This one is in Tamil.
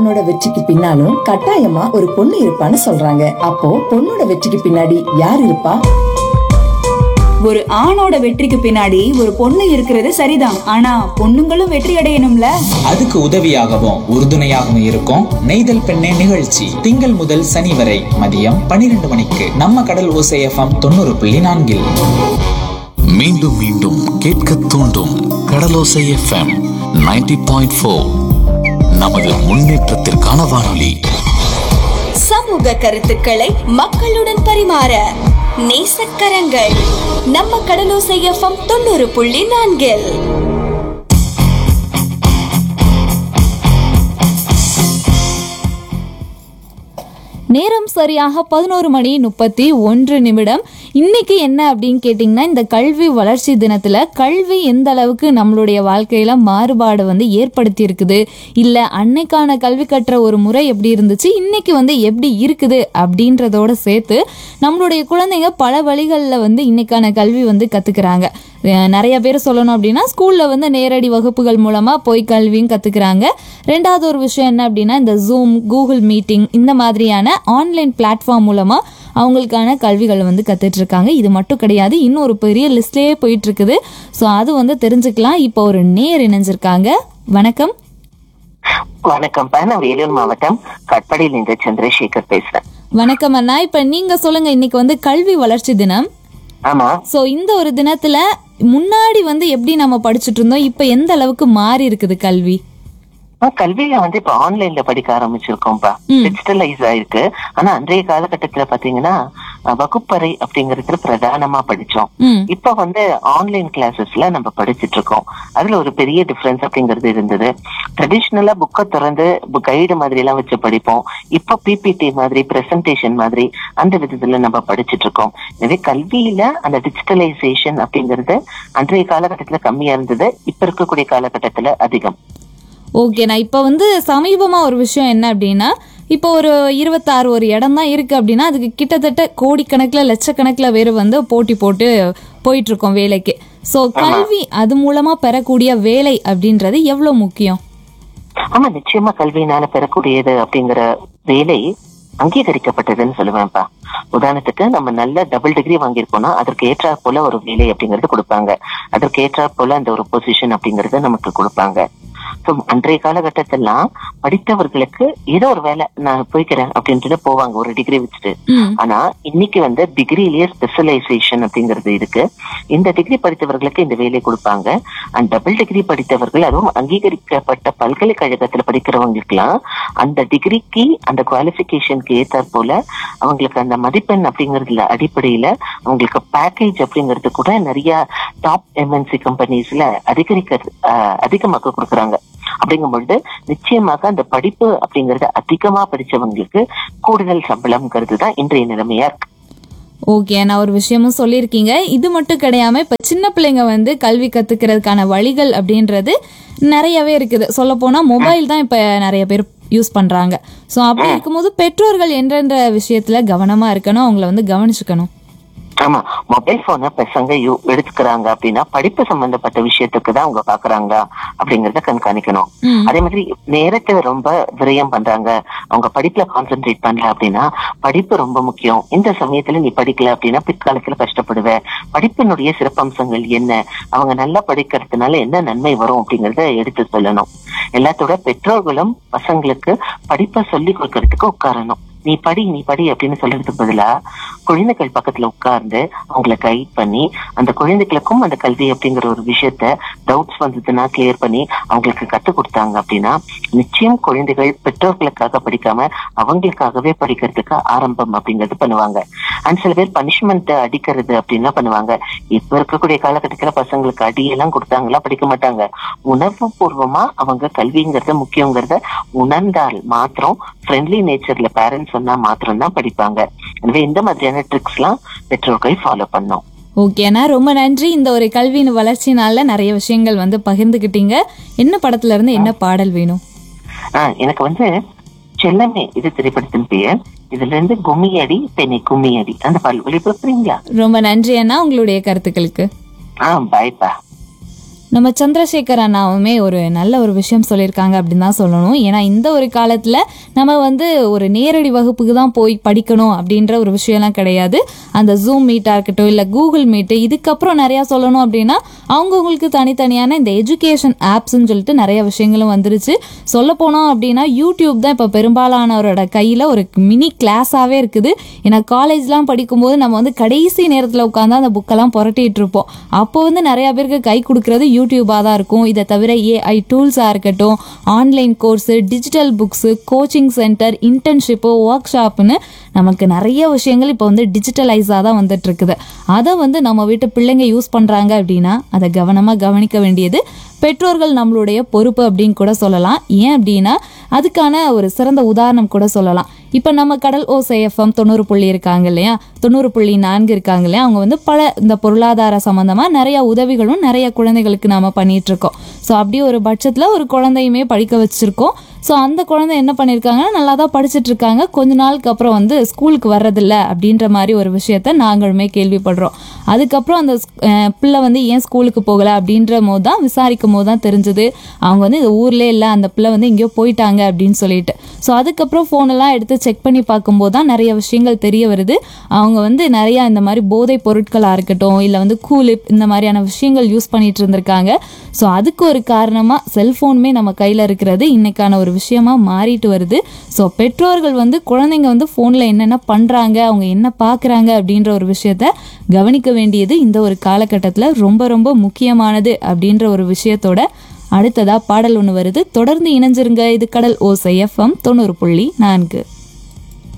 ஆணோட வெற்றிக்கு பின்னாலும் கட்டாயமா ஒரு பொண்ணு இருப்பான்னு சொல்றாங்க அப்போ பொண்ணோட வெற்றிக்கு பின்னாடி யார் இருப்பா ஒரு ஆணோட வெற்றிக்கு பின்னாடி ஒரு பொண்ணு இருக்கிறது சரிதான் ஆனா பொண்ணுங்களும் வெற்றி அடையணும்ல அதுக்கு உதவியாகவும் உறுதுணையாகவும் இருக்கும் நெய்தல் பெண்ணே நிகழ்ச்சி திங்கள் முதல் சனி வரை மதியம் பன்னிரண்டு மணிக்கு நம்ம கடல் ஓசை எஃப்எம் தொண்ணூறு புள்ளி நான்கில் மீண்டும் மீண்டும் கேட்க தூண்டும் கடலோசை எஃப்எம் 90.4 பாயிண்ட் ஃபோர் நமது முன்னேற்றத்திற்கான வானொலி சமூக கருத்துக்களை மக்களுடன் பரிமாற நேசக்கரங்கள் நம்ம கடலோசை எஃப்எம் தொண்ணூறு புள்ளி நான்கில் நேரம் சரியாக பதினோரு மணி முப்பத்தி ஒன்று நிமிடம் இன்னைக்கு என்ன அப்படின்னு கேட்டிங்கன்னா இந்த கல்வி வளர்ச்சி தினத்தில் கல்வி எந்த அளவுக்கு நம்மளுடைய வாழ்க்கையில் மாறுபாடு வந்து ஏற்படுத்தி இருக்குது இல்லை அன்னைக்கான கல்வி கற்ற ஒரு முறை எப்படி இருந்துச்சு இன்னைக்கு வந்து எப்படி இருக்குது அப்படின்றதோட சேர்த்து நம்மளுடைய குழந்தைங்க பல வழிகளில் வந்து இன்னைக்கான கல்வி வந்து கற்றுக்குறாங்க நிறைய பேர் சொல்லணும் அப்படின்னா ஸ்கூலில் வந்து நேரடி வகுப்புகள் மூலமாக போய் கல்வியும் கற்றுக்குறாங்க ரெண்டாவது ஒரு விஷயம் என்ன அப்படின்னா இந்த ஜூம் கூகுள் மீட்டிங் இந்த மாதிரியான ஆன்லைன் பிளாட்ஃபார்ம் மூலமாக அவங்களுக்கான கல்விகளை வந்து கத்துட்டு இருக்காங்க இது மட்டும் கிடையாது இன்னும் ஒரு பெரிய லிஸ்ட்லேயே போயிட்டு இருக்குது ஸோ அது வந்து தெரிஞ்சுக்கலாம் இப்போ ஒரு நேர் இணைஞ்சிருக்காங்க வணக்கம் வணக்கம் நான் வேலூர் மாவட்டம் கட்படியில் இருந்து சந்திரசேகர் பேசுறேன் வணக்கம் அண்ணா இப்போ நீங்கள் சொல்லுங்கள் இன்னைக்கு வந்து கல்வி வளர்ச்சி தினம் ஆமா ஸோ இந்த ஒரு தினத்துல முன்னாடி வந்து எப்படி நம்ம படிச்சுட்டு இருந்தோம் இப்போ எந்த அளவுக்கு மாறி இருக்குது கல்வி ஆஹ் கல்வியில வந்து இப்ப ஆன்லைன்ல படிக்க ஆரம்பிச்சிருக்கோம்ப்பா டிஜிட்டலைஸ் ஆயிருக்கு ஆனா அன்றைய காலகட்டத்துல பாத்தீங்கன்னா அஹ், வகுப்பறை அப்படிங்கறதுல பிரதானமா படிச்சோம் ம் இப்ப வந்து ஆன்லைன் கிளாஸஸ்ல நம்ம படிச்சிட்டு இருக்கோம் அதுல ஒரு பெரிய டிஃபரன்ஸ் அப்படிங்கிறது இருந்தது ட்ரெடிஷ்னலா புக்கை திறந்து கைடு மாதிரி எல்லாம் வச்சு படிப்போம் இப்ப பிபிடி மாதிரி பிரசன்டேஷன் மாதிரி அந்த விதத்துல நம்ம படிச்சிட்டு இருக்கோம் எனவே கல்வியில அந்த டிஜிட்டலைசேஷன் அப்படிங்கிறது அன்றைய காலகட்டத்துல கம்மியா இருந்தது இப்ப இருக்கக்கூடிய காலகட்டத்துல அதிகம் ஓகே நான் இப்போ வந்து சமீபமாக ஒரு விஷயம் என்ன அப்படின்னா இப்போ ஒரு இருபத்தாறு ஒரு இடம் தான் இருக்குது அப்படின்னா அதுக்கு கிட்டத்தட்ட கோடிக்கணக்கில் லட்சக்கணக்கில் பேர் வந்து போட்டி போட்டு போயிட்டு இருக்கோம் வேலைக்கு ஸோ கல்வி அது மூலமாக பெறக்கூடிய வேலை அப்படின்றது எவ்வளோ முக்கியம் ஆமா நிச்சயமா கல்வியினால பெறக்கூடியது அப்படிங்கிற வேலை அங்கீகரிக்கப்பட்டதுன்னு சொல்லுவேன்ப்பா உதாரணத்துக்கு நம்ம நல்ல டபுள் டிகிரி வாங்கியிருக்கோம்னா அதற்கு ஏற்றாற் போல ஒரு வேலை அப்படிங்கறது கொடுப்பாங்க அதற்கு ஏற்றாற் போல அந்த ஒரு பொசிஷன் அப்படிங்கறது நமக்கு கொடுப்பாங்க So, அன்றைய காலகட்டத்திலாம் படித்தவர்களுக்கு ஏதோ ஒரு வேலை நான் போய்க்கிறேன் அப்படின்ட்டு போவாங்க ஒரு டிகிரி வச்சுட்டு ம் ஆனா இன்னைக்கு வந்து டிகிரிலேயே ஸ்பெஷலைசேஷன் அப்படிங்கிறது இருக்கு இந்த டிகிரி படித்தவர்களுக்கு இந்த வேலையை கொடுப்பாங்க அண்ட் டபுள் டிகிரி படித்தவர்கள் அதுவும் அங்கீகரிக்கப்பட்ட பல்கலைக்கழகத்துல படிக்கிறவங்களுக்குலாம் அந்த டிகிரிக்கு அந்த குவாலிபிகேஷனுக்கு ஏத்தாற் போல அவங்களுக்கு அந்த மதிப்பெண் அப்படிங்கறதுல அடிப்படையில அவங்களுக்கு பேக்கேஜ் அப்படிங்கிறது கூட நிறைய டாப் எம்என்சி கம்பெனிஸ்ல அதிகரிக்க ஆஹ், அதிகமாக்க கொடுக்குறாங்க அப்படிங்கும் பொழுது நிச்சயமாக அந்த படிப்பு அப்படிங்கறது அதிகமா படிச்சவங்களுக்கு கூடுதல் சம்பளம்ங்கிறது தான் இன்றைய நிலைமையா இருக்கு ஓகே நான் ஒரு விஷயமும் சொல்லியிருக்கீங்க இது மட்டும் கிடையாம இப்போ சின்ன பிள்ளைங்க வந்து கல்வி கத்துக்கிறதுக்கான வழிகள் அப்படின்றது நிறையவே இருக்குது சொல்ல போனா மொபைல் தான் இப்போ நிறைய பேர் யூஸ் பண்றாங்க ஸோ அப்படி இருக்கும்போது பெற்றோர்கள் எந்தெந்த விஷயத்துல கவனமா இருக்கணும் அவங்கள வந்து கவனிச்சுக்கணும் ஆமா மொபைல் போனை பசங்க யூ- எடுத்துக்கிறாங்க அப்படின்னா படிப்பு சம்பந்தப்பட்ட விஷயத்துக்கு தான் அவங்க பாக்குறாங்க அப்படிங்கறத கண்காணிக்கணும் ம். அதே மாதிரி நேரத்தை ரொம்ப விரயம் பண்றாங்க அவங்க படிப்புல கான்சென்ட்ரேட் பண்ணல அப்படின்னா படிப்பு ரொம்ப முக்கியம் இந்த சமயத்துல நீ படிக்கல அப்படின்னா பிற்காலத்துல கஷ்டப்படுவ படிப்பினுடைய சிறப்பம்சங்கள் என்ன அவங்க நல்லா படிக்கிறதுனால என்ன நன்மை வரும் அப்படிங்கறத எடுத்து சொல்லணும் எல்லாத்தோட பெற்றோர்களும் பசங்களுக்கு படிப்பை சொல்லி கொடுக்கறதுக்கு உட்காரணும் நீ படி நீ படி அப்படின்னு சொல்றதுக்கு பதிலா குழந்தைகள் பக்கத்துல உட்கார்ந்து அவங்கள கைட் பண்ணி அந்த குழந்தைகளுக்கும் அந்த கல்வி அப்படிங்கிற ஒரு விஷயத்த டவுட்ஸ் வந்ததுன்னா கிளியர் பண்ணி அவங்களுக்கு கத்து கொடுத்தாங்க அப்படின்னா நிச்சயம் குழந்தைகள் பெற்றோர்களுக்காக படிக்காம அவங்களுக்காகவே படிக்கிறதுக்கு ஆரம்பம் அப்படிங்கிறது பண்ணுவாங்க அண்ட் சில பேர் பனிஷ்மெண்ட் அடிக்கிறது அப்படின்லாம் பண்ணுவாங்க இப்ப இருக்கக்கூடிய காலகட்டத்துல பசங்களுக்கு அடியெல்லாம் கொடுத்தாங்களா படிக்க மாட்டாங்க உணர்வு பூர்வமா அவங்க கல்விங்கிறத முக்கியங்கிறத உணர்ந்தால் மாத்திரம் ஃப்ரெண்ட்லி நேச்சர்ல பேரண்ட்ஸ் சொன்னா மாத்திரம் தான் படிப்பாங்க எனவே இந்த மாதிரியான ட்ரிக்ஸ் எல்லாம் பெற்றோர்கள் ஃபாலோ பண்ணோம் ஓகேண்ணா ரொம்ப நன்றி இந்த ஒரு கல்வியின் வளர்ச்சினால நிறைய விஷயங்கள் வந்து பகிர்ந்துக்கிட்டீங்க என்ன படத்துல இருந்து என்ன பாடல் வேணும் ஆஹ் எனக்கு வந்து செல்லமே இது திரைப்படத்தின் பெயர் இதுல இருந்து கும்மியடி பெண்ணை கும்மியடி அந்த பால் ஒளிபரப்புறீங்களா ரொம்ப நன்றி அண்ணா உங்களுடைய கருத்துக்களுக்கு ஆஹ் பாய்ப்பா நம்ம சந்திரசேகர் அண்ணாவுமே ஒரு நல்ல ஒரு விஷயம் சொல்லியிருக்காங்க அப்படின்னு தான் சொல்லணும் ஏன்னா இந்த ஒரு காலத்தில் நம்ம வந்து ஒரு நேரடி வகுப்புக்கு தான் போய் படிக்கணும் அப்படின்ற ஒரு விஷயம்லாம் கிடையாது அந்த ஜூம் மீட்டாக இருக்கட்டும் இல்லை கூகுள் மீட்டு இதுக்கப்புறம் நிறையா சொல்லணும் அப்படின்னா அவங்கவுங்களுக்கு தனித்தனியான இந்த எஜுகேஷன் ஆப்ஸ்ன்னு சொல்லிட்டு நிறைய விஷயங்களும் வந்துருச்சு சொல்ல போனோம் அப்படின்னா யூடியூப் தான் இப்போ பெரும்பாலானவரோட கையில் ஒரு மினி கிளாஸாகவே இருக்குது ஏன்னா காலேஜ்லாம் படிக்கும்போது நம்ம வந்து கடைசி நேரத்தில் உட்காந்து அந்த புக்கெல்லாம் புரட்டிட்டு இருப்போம் அப்போ வந்து நிறைய பேருக்கு கை கொடுக்கறது யூடியூபாக தான் இருக்கும் இதை தவிர ஏஐ டூல்ஸாக இருக்கட்டும் online course digital books coaching centre internship work ஷாப்னு நமக்கு நிறைய விஷயங்கள் இப்போ வந்து டிஜிட்டலைஸாக தான் வந்துட்டு இருக்குது அதை வந்து நம்ம வீட்டு பிள்ளைங்க யூஸ் பண்ணுறாங்க அப்படின்னா அதை கவனமாக கவனிக்க வேண்டியது பெற்றோர்கள் நம்மளுடைய பொறுப்பு அப்படின்னு கூட சொல்லலாம் ஏன் அப்படின்னா அதுக்கான ஒரு சிறந்த உதாரணம் கூட சொல்லலாம் இப்போ நம்ம கடல் ஓசை எஃப்எம் தொண்ணூறு புள்ளி இருக்காங்க இல்லையா தொண்ணூறு புள்ளி நான்கு இருக்காங்க இல்லையா அவங்க வந்து பல இந்த பொருளாதார சம்மந்தமாக நிறைய உதவிகளும் நிறைய குழந்தைகளுக்கு நாம பண்ணிட்டு இருக்கோம் ஸோ அப்படியே ஒரு பட்சத்தில் ஒரு குழந்தையுமே படிக்க வச்சிருக்கோம் ஸோ அந்த குழந்தை என்ன பண்ணியிருக்காங்கன்னா நல்லா தான் படிச்சுட்டு இருக்காங்க கொஞ்ச நாளுக்கு அப்புறம் வந்து ஸ்கூலுக்கு வர்றதில்ல அப்படின்ற மாதிரி ஒரு விஷயத்த நாங்களுமே கேள்விப்படுறோம் அதுக்கப்புறம் அந்த ஸ்- அஹ் பிள்ளை வந்து ஏன் ஸ்கூலுக்கு போகலை அப்படின்ற போது தான் விசாரிக்கும் போது தான் தெரிஞ்சது அவங்க வந்து இந்த ஊர்லேயே இல்லை அந்த பிள்ளை வந்து எங்கேயோ போயிட்டாங்க அப்படின்னு சொல்லிட்டு ஸோ அதுக்கப்புறம் ஃபோனெல்லாம் எடுத்து செக் பண்ணி பார்க்கும்போது தான் நிறைய விஷயங்கள் தெரிய வருது அவங்க வந்து நிறையா இந்த மாதிரி போதைப் பொருட்களாக இருக்கட்டும் இல்லை வந்து கூலிப் இந்த மாதிரியான விஷயங்கள் யூஸ் பண்ணிட்டு இருந்திருக்காங்க ஸோ அதுக்கு ஒரு காரணமாக செல்ஃபோனுமே நம்ம கையில் இருக்கிறது இன்னைக்கான ஒரு விஷயமா மாறிட்டு வருது ஸோ பெற்றோர்கள் வந்து குழந்தைங்க வந்து ஃபோனில் என்னென்ன பண்ணுறாங்க அவங்க என்ன பார்க்குறாங்க அப்படின்ற ஒரு விஷயத்த கவனிக்க வேண்டியது இந்த ஒரு காலகட்டத்தில் ரொம்ப ரொம்ப முக்கியமானது அப்படின்ற ஒரு விஷயத்தோட அடுத்ததா பாடல் ஒன்று வருது தொடர்ந்து இணைஞ்சிருங்க இது கடல் ஓசை எஃப்எம் தொண்ணூறு புள்ளி நான்கு